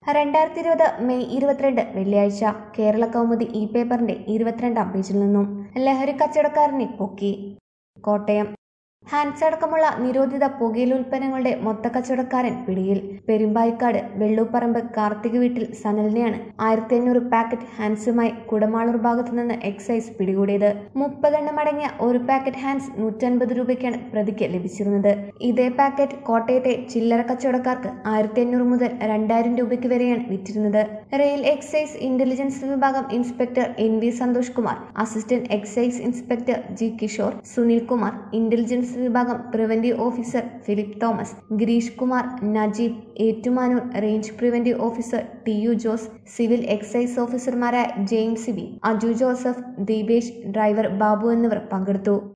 രണ്ടായിരത്തി ഇരുപത് മെയ് ഇരുപത്തിരണ്ട് വെള്ളിയാഴ്ച കേരള കൗമുദി ഇ പേപ്പറിന്റെ ഇരുപത്തിരണ്ടാം പേജിൽ നിന്നും ലഹരി കച്ചവടക്കാരനെ പൊക്കി കോട്ടയം ഹാൻസ് അടക്കമുള്ള നിരോധിത പുകയില ഉൽപ്പന്നങ്ങളുടെ മൊത്തക്കച്ചവടക്കാരൻ പിടിയിൽ പെരുമ്പായിക്കാട് വെള്ളൂപ്പറമ്പ് കാർത്തിക വീട്ടിൽ സനലിനെയാണ് ആയിരത്തി അഞ്ഞൂറ് പാക്കറ്റ് ഹാൻസുമായി കുടമാളൂർ ഭാഗത്തു നിന്ന് എക്സൈസ് പിടികൂടിയത് മുപ്പതെണ്ണം അടങ്ങിയ ഒരു പാക്കറ്റ് ഹാൻസ് നൂറ്റൻപത് രൂപയ്ക്കാണ് പ്രതിക്ക് ലഭിച്ചിരുന്നത് ഇതേ പാക്കറ്റ് കോട്ടയത്തെ ചില്ലറ കച്ചവടക്കാർക്ക് ആയിരത്തി അഞ്ഞൂറ് മുതൽ രണ്ടായിരം രൂപയ്ക്ക് വരെയാണ് വിറ്റിരുന്നത് റെയിൽ എക്സൈസ് ഇന്റലിജൻസ് വിഭാഗം inspector N V Santhosh Kumar assistant excise inspector G Kishore Sunil Kumar intelligence വിഭാഗം preventive officer Philip Thomas Gireesh Kumar Najeeb Ettumanoor range preventive officer T U Jose civil excise ഓഫീസർമാരായ James B Aju Joseph Deepesh driver Babu എന്നിവർ പങ്കെടുത്തു